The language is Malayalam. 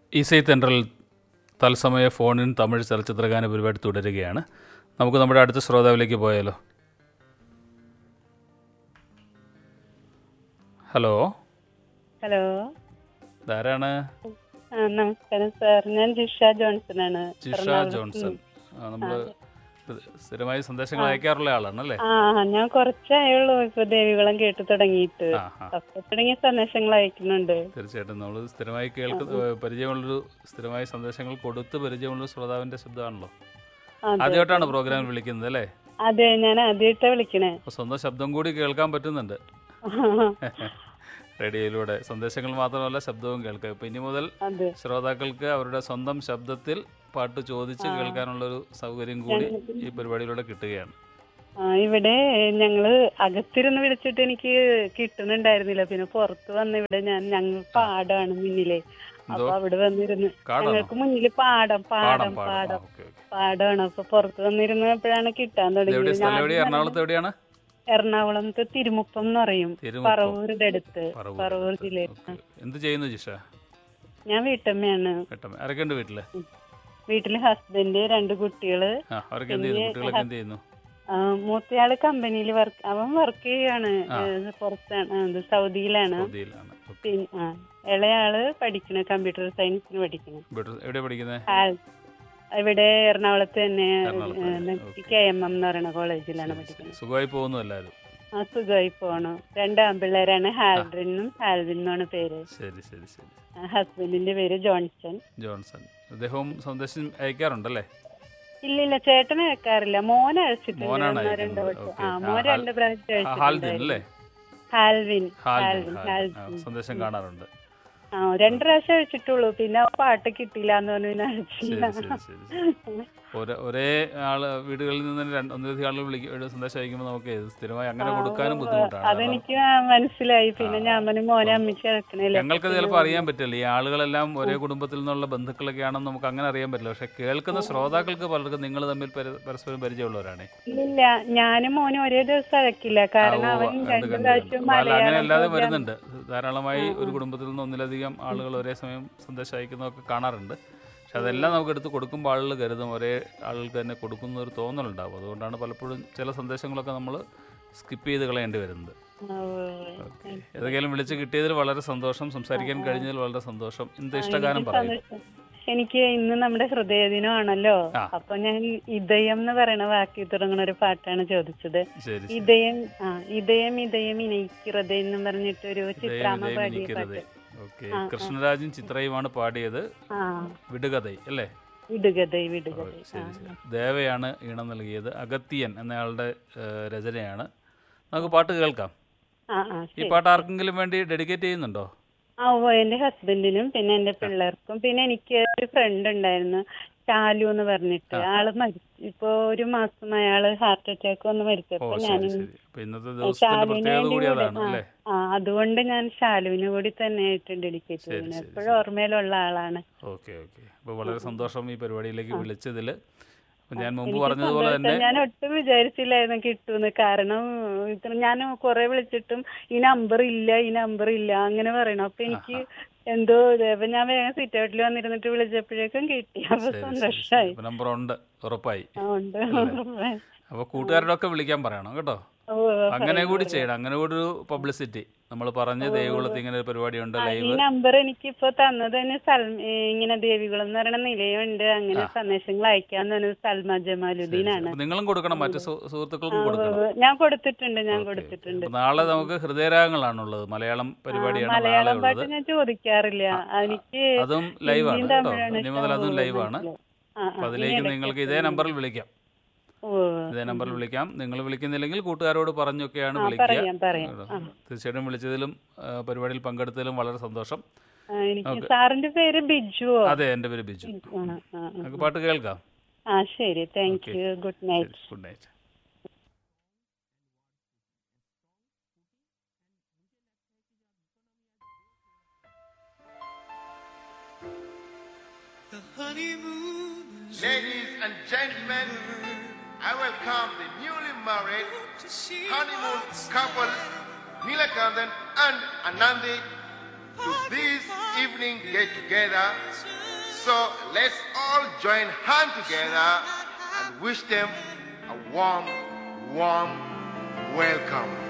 ഇസൈ തെൻട്രൽ തത്സമയ ഫോണിൻ തമിഴ് ചലച്ചിത്രഗാന പരിപാടി തുടരുകയാണ് നമുക്ക് നമ്മുടെ അടുത്ത ശ്രോതാവിലേക്ക് പോയാലോ ഹലോ ഹലോ ഇതാരാണ് ആ, നമസ്കാരം സാർ ഞാൻ ജിഷ ജോൺസൺ ആണ് ജിഷ എറണാകുളത്ത് ജോൺസൺ നിന്ന്. നമ്മൾ സ്ഥിരമായി സന്ദേശങ്ങൾ അയക്കാറുള്ള ആളാണല്ലേ ആ ഞാൻ കുറച്ചായുള്ളൂ ഇപ്പൊ ദേവികുളം കേട്ടു തുടങ്ങിയിട്ട് ആ ആ അപ്പൊ തുടങ്ങിയ സന്ദേശങ്ങൾ അയക്കുന്നുണ്ട് തീർച്ചയായിട്ടും നമ്മൾ സ്ഥിരമായി കേൾക്കുന്ന പരിചയമുള്ളൊരു സ്ഥിരമായി സന്ദേശങ്ങൾ കൊടുത്ത് പരിചയമുള്ളൊരു ശ്രോതാവിൻ്റെ ശബ്ദമാണല്ലോ അതെ ആദ്യമായിട്ടാണ് പ്രോഗ്രാമിൽ വിളിക്കുന്നത് അല്ലേ അതെ ഞാൻ ആദ്യമായിട്ടാ വിളിക്കണേ അപ്പോൾ സ്വന്തം ശബ്ദം കൂടി കേൾക്കാൻ പറ്റുന്നുണ്ട് റേഡിയോയിലൂടെ സന്ദേശങ്ങൾ മാത്രമല്ല ശബ്ദവും കേൾക്കാം ഇപ്പം ഇനി മുതൽ അതെ ശ്രോതാക്കൾക്ക് അവരുടെ സ്വന്തം ശബ്ദത്തിൽ പാട്ട് ചോദിച്ച് കേൾക്കാനുള്ളൊരു സൗകര്യം കൂടി ഈ പരിപാടിയിലൂടെ കിട്ടുകയാണ് ആ ഇവിടെ ഞങ്ങള് അകത്തിരുന്ന് വിളിച്ചിട്ട് എനിക്ക് കിട്ടുന്നുണ്ടായിരുന്നില്ല പിന്നെ പുറത്ത് വന്ന് ഇവിടെ ഞാൻ ഞങ്ങൾ പാടാണ് മുന്നിലെ എന്തോ അപ്പൊ അവിടെ വന്നിരുന്ന് കാടാണോ ഞങ്ങൾക്ക് മുന്നില് പാടം പാടം പാടം പാടം ആ, പാടം ഓക്കെ ഓക്കെ പാടമാണ് അപ്പൊ പുറത്ത് വന്നിരുന്നപ്പോഴാണ് കിട്ടാൻ എവിടെ തുടങ്ങിയത് സ്ഥലം ഞാൻ എവിടെയാ എറണാകുളത്ത് എവിടെയാണ് എറണാകുളത്ത് തിരുമുപ്പം എന്ന് പറയും തിരുമുപ്പം പറവൂരുടെ അടുത്ത് പറവൂർ പറവൂർ അടുത്ത്. ജില്ലയിൽ ഓക്കെ. എന്ത് ചെയ്യുന്നു ജിഷ ഞാൻ വീട്ടമ്മയാണ് കേട്ടോ ആരൊക്കെ ഉണ്ട് വീട്ടില് വീട്ടില് ഹസ്ബൻഡ് രണ്ട് കുട്ടികള് ആ അവരൊക്കെ എന്ത് ചെയ്യുന്നു കുട്ടികളൊക്കെ എന്ത് ചെയ്യുന്നു ആ, മൂത്തയാള് കമ്പനിയിൽ വർക്ക് അവൻ വർക്ക് ചെയ്യാണ് ആ. ഏ, പുറത്താണ് ആ, ഇത് സൗദിയിലാണ് സൗദിയിലാണ് ഓക്കെ. പിന്നെ ആ, ഇളയാള് പഠിക്കണ കമ്പ്യൂട്ടർ സയൻസിന് പഠിക്കണ ഇവിടെ എവിടെയാ പഠിക്കുന്നത് ഹാൽ ഇവിടെ എറണാകുളത്ത് തന്നെ എറണാകുളത്ത് തന്നെ, ഓക്കേ. കെ എം എം എന്ന് പറയുന്ന കോളേജിലാണ് പഠിക്കുന്നത് സുഖമായി പോകുന്നു എല്ലാവരും ആ സുഖമായി പോണു രണ്ട് ആൺപിള്ളേരാണ് ഹാൽഡ്രിനും ഹാൽവിൻ എന്നാണ് പേര് ശരി ശരി ശരി ആ, ഹസ്ബൻഡിന്റെ പേര് ജോൺസൺ ജോൺസൺ അദ്ദേഹവും സന്ദേശം അയക്കാറുണ്ടല്ലേ ഇല്ല ഇല്ല ചേട്ടനെ വെക്കാറില്ല മോൻ അയച്ചിട്ടുണ്ട് മോനാണ് ഒന്നോ അയക്കുന്നത്. രണ്ടോ വട്ടം ഓക്കേ. ആ ആ, മോൻ ഹാൽ- രണ്ട് പ്രാവശ്യം ആ, ഹാൽദിൻ അയച്ചിട്ടുണ്ട് അല്ലേ ഹാൽവിൻ ഹാൽദിൻ ഹാൽവിൻ ഹാൽദിൻ. ആ, ഹാൽവിൻ സന്ദേശം കാണാറുണ്ട് ആ രണ്ട് പ്രാവശ്യം അയച്ചിട്ടുള്ളൂ പിന്നെ ആ പാട്ട് കിട്ടിയില്ല എന്ന് പറഞ്ഞു പിന്നെ ശരി അയച്ചില്ല ശരി ശരി ശരി. ഒരേ ഒരേ ആള് വീടുകളിൽ നിന്ന് തന്നെ രണ്ട് ഒന്നിലധികം ആളുകൾ വിളിക്കും സന്ദേശം അയക്കുമ്പോൾ നമുക്ക് ഇത് സ്ഥിരമായി അങ്ങനെ കൊടുക്കാനും ബുദ്ധിമുട്ടാണ് കാരണം അതെനിക്ക് മനസ്സിലായി പിന്നെ ഞാൻ പറഞ്ഞു മോനെ അമ്മച്ചി ഇറക്കണില്ല ഞങ്ങൾക്ക് ചിലപ്പോൾ അറിയാൻ പറ്റില്ല ഈ ആളുകളെല്ലാം ഒരേ കുടുംബത്തിൽ നിന്നുള്ള ബന്ധുക്കളൊക്കെ ആണെന്ന് നമുക്ക് അങ്ങനെ അറിയാൻ പറ്റില്ല പക്ഷെ കേൾക്കുന്ന ശ്രോതാക്കൾക്ക് പലർക്കും നിങ്ങൾ തമ്മിൽ പര- പരസ്പരം പരിചയമുള്ളവരാണ് ഇല്ല ഞാനും മോനും ഒരേ ദിവസം അയക്കില്ല കാരണം അവൻ രണ്ട് പ്രാവശ്യം അങ്ങനെ മലയാളം അല്ലാതെ program- വരുന്നുണ്ട് ധാരാളമായി ഒരു കുടുംബത്തിൽ നിന്ന് ഒന്നിലധികം ആളുകൾ ഒരേ സമയം സന്ദേശം അയക്കുന്നതൊക്കെ കാണാറുണ്ട് പക്ഷെ അതെല്ലാം നമുക്ക് എടുത്ത് കൊടുക്കുമ്പോൾ ആളുകൾ കരുതും ഒരേ ആളുകൾക്ക് തന്നെ കൊടുക്കുന്ന ഒരു തോന്നലുണ്ടാവും അതുകൊണ്ടാണ് പലപ്പോഴും ചില സന്ദേശങ്ങളൊക്കെ നമ്മൾ സ്കിപ്പ് ചെയ്ത് കളയേണ്ടി വരുന്നത് ആ, ഉവ്വ്. ഓക്കെ ഏതെങ്കിലും വിളിച്ച് കിട്ടിയതിൽ വളരെ സന്തോഷം സംസാരിക്കാൻ കഴിഞ്ഞതിൽ വളരെ സന്തോഷം എന്ത് ഇഷ്ടഗാനം എനിക്ക് പറയും സന്തോഷം. എനിക്ക് ഇന്ന് നമ്മുടെ ഹൃദയദിനമാണല്ലോ ആ. അപ്പൊ ഞാൻ ഇതയം എന്ന് പറയുന്ന വാക്കി തുടങ്ങുന്ന ഒരു പാട്ടാണ് ചോദിച്ചത് ശരി ശരി ഇതയം ആ ഇതയം ഇതയം ഇനയിക്കുന്നത് എന്ന് പറഞ്ഞിട്ട് ഒരു ചിത്രാമ്മ ദൈവം പാടിയ എനിക്കരുത് പാട്ട് ഓക്കെ ആ, ആ. കൃഷ്ണരാജും ചിത്രയുമാണ് പാടിയത് ആ വിടുകഥൈ അല്ലേ വിടുകഥൈ ഓ, വിടുകഥൈ ആ ശരി ശരി ദേവയാണ് ഈണം നൽകിയത് അഗത്തിയൻ എന്നയാളുടെ ഏഹ്, രചനയാണ് നമുക്ക് പാട്ട് കേൾക്കാം ആ ആ ഈ ശരി പാട്ട് ആർക്കെങ്കിലും വേണ്ടി ഡെഡിക്കേറ്റ് ചെയ്യുന്നുണ്ടോ ആ ഓ എന്റെ ഹസ്ബൻഡിനും പിന്നെ എന്റെ പിള്ളേർക്കും പിന്നെ എനിക്ക് ഒരു ഫ്രണ്ട് ഉണ്ടായിരുന്നു ചാലു എന്ന് പറഞ്ഞിട്ട് ആള് മരിച്ചു ഇപ്പൊ ഒരു മാസം അയാള് ഹാർട്ട് അറ്റാക്ക് വന്ന് ഓ മരിച്ചപ്പോ ശരി ഞാൻ ശരി അപ്പൊ ഇന്നത്തെ ദിവസത്തിന്റെ ശാലുവിന് പ്രത്യേകത വേണ്ടി കൂടി കൂടെ അതാണ് ആ, അല്ലേ ആ അതുകൊണ്ട് ഞാൻ ശാലുവിന് കൂടി തന്നെ ആയിട്ട് ഡെഡിക്കേറ്റ് ശരി, ചെയ്യുന്നത് ശരി, എപ്പോഴും ഓർമ്മയിലുള്ള ആളാണ് ഓക്കെ ഓക്കെ അപ്പൊ വളരെ സന്തോഷം ഈ പരിപാടിയിലേക്ക് വിളിച്ചതിൽ അപ്പൊ ഞാൻ മുമ്പ് എനിക്ക് പറഞ്ഞതുപോലെ സന്തോഷം. തന്നെ ഞാൻ ഒട്ടും വിചാരിച്ചില്ലായിരുന്നു കിട്ടുമെന്ന് കാരണം ഇത്ര ഞാൻ കുറെ വിളിച്ചിട്ടും ഈ നമ്പർ ഇല്ല ഈ നമ്പർ ഇല്ല അങ്ങനെ പറയണം അപ്പൊ എനിക്ക് എന്തോ ഇത് അപ്പൊ ഞാൻ വേഗം സിറ്റ് ഔട്ടിൽ വന്നിരുന്നിട്ട് വിളിച്ചപ്പോഴേക്കും കിട്ടി അപ്പൊ ശരി, ശരി, ശരി. സന്തോഷമായി അപ്പൊ നമ്പർ ഉണ്ട് ഉറപ്പായി ആ, ഉണ്ട് അപ്പൊ കൂട്ടുകാരോടൊക്കെ വിളിക്കാൻ പറയണം കേട്ടോ ഓ, അങ്ങനെ കൂടി ചെയ്യണം അങ്ങനെ കൂടി ഒരു പബ്ലിസിറ്റി നമ്മൾ പറഞ്ഞ് ദേവികുളത്ത് ഇങ്ങനെ ഒരു പരിപാടിയുണ്ട് ഈ ലൈവ് നമ്പർ എനിക്കിപ്പോ തന്നത് തന്നെ സൽ- ഏ, ഇങ്ങനെ ദേവികുളം എന്ന് പറയുന്ന നിലയുണ്ട് അങ്ങനെ സന്ദേശങ്ങൾ അയക്കാന്ന് പറഞ്ഞത് സൽമ ജമാലുദ്ദീനാണ് അപ്പൊ നിങ്ങളും കൊടുക്കണം മറ്റു സു- സുഹൃത്തുക്കൾക്കും കൊടുക്കണം ഞാൻ കൊടുത്തിട്ടുണ്ട് ഞാൻ കൊടുത്തിട്ടുണ്ട് അപ്പൊ നാളെ നമുക്ക് ഹൃദയരാഗങ്ങളാണുള്ളത് മലയാളം പരിപാടിയാണ് നാളെ മലയാളം ഉള്ളത് പാട്ട് ഞാൻ ചോദിക്കാറില്ല എനിക്ക് അതും ലൈവാണ് ഹിന്ദിയും കേട്ടോ തമിഴാണ് ഇനി മുതൽ അതും ഇഷ്ടം. ലൈവാണ് ആ, ആ, അപ്പൊ അതിലേക്ക് ഇനി നിങ്ങൾക്ക് ഇതേ നമ്പറിൽ വിളിക്കാം ഓ ഇതേ നമ്പറിൽ വിളിക്കാം നിങ്ങൾ വിളിക്കുന്നില്ലെങ്കിൽ കൂട്ടുകാരോട് പറഞ്ഞൊക്കെയാണ് ആ, വിളിക്കുക പറയാം പറയാം കേട്ടോ. ആ, തീർച്ചയായിട്ടും വിളിച്ചതിലും ആ, പരിപാടിയിൽ പങ്കെടുത്തതിലും വളരെ സന്തോഷം ആ, എനിക്ക് സാറിന്റെ പേര് ബിജുവോ അതെ എൻ്റെ പേര് ബിജു ആ, ആ, ആ. നമുക്ക് പാട്ട് കേൾക്കാം ആ ശരി thank you good night good night The honeymoon is Ladies and gentlemen, I welcome the newly married to see honeymoon couple Nilakandan and Anandi to this evening. evening get together. So let's all join hand together and wish them a warm, warm welcome.